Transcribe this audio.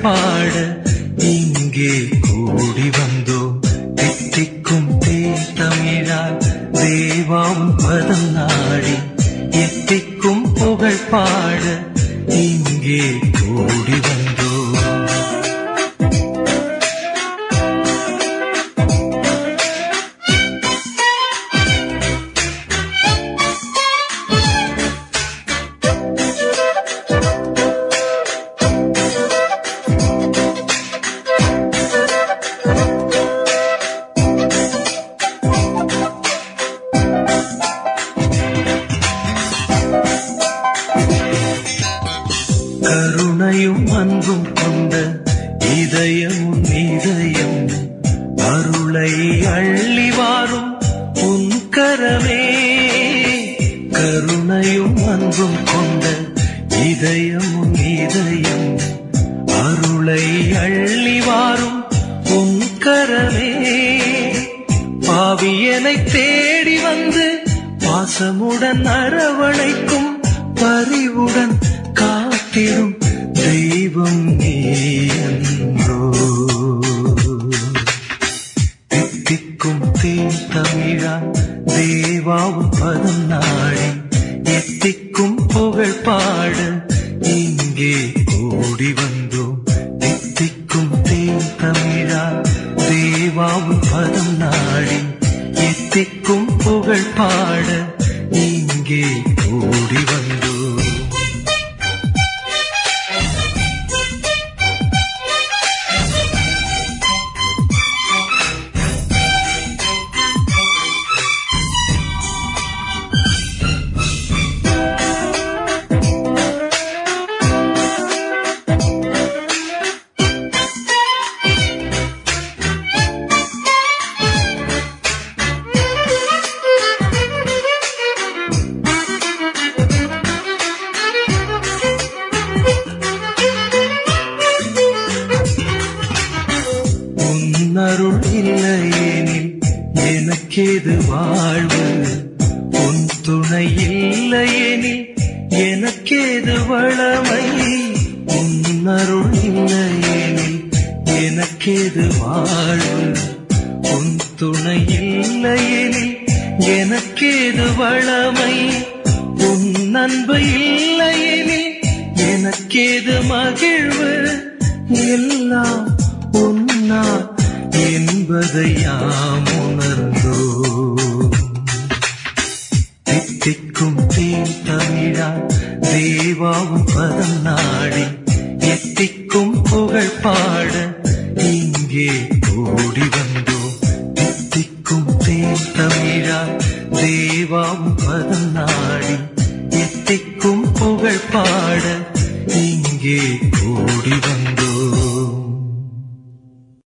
பாட இங்கே கூடி வந்தோம் தித்திக்கும் தேன் தமிழால் தேவாவும் பதம் நாடி எத்திக்கும் புகழ் பாட இங்கே கூடி வந்தோம் கருணையும் அன்பும் கொண்ட இதயமும் இதயம் அருளை அள்ளி வாரும் உன் கரமே கருணையும் அன்பும் கொண்ட இதயமும் இதயம் அருளை அள்ளி வாரும் உன் கரமே பாவியனை தேடி வந்து பாசமுடன் அரவணைக்கும் பரிவுடன் காத்திடும் தெய்வம் நீ என்றோ தித்திக்கும் தேன் தமிழா தேவாவும் பதம் நாடி எத்திக்கும் புகழ் பாட இங்கே கூடி வந்தோம் தித்திக்கும் தேன் தமிழா தேவாவும் பதம் நாடி எத்திக்கும் புகழ் பாட இங்கே கூடி வந்தோம் உன்னருள் இல்லையெனில் எனக்கேது வாழ்வு உன் துணை இல்லையெனில் எனக்கேது வளமை உன்னருள் இல்லையெனில் எனக்கேது வாழ்வு உன் துணை இல்லையெனில் எனக்கேது வளமை உன் அன்பு இல்லையெனில் எனக்கேது மகிழ்வு எல்லாம் உன்னா என்பதை யாம் உணர்ந்தோம் தித்திக்கும் தேன் தமிழா தேவாவும் பதம் நாடி எத்திக்கும் புகழ் பாட இங்கே கூடி வந்தோம் தித்திக்கும் தேன் தமிழா தேவாவும் பதம் நாடி எத்திக்கும் புகழ் பாட இங்கே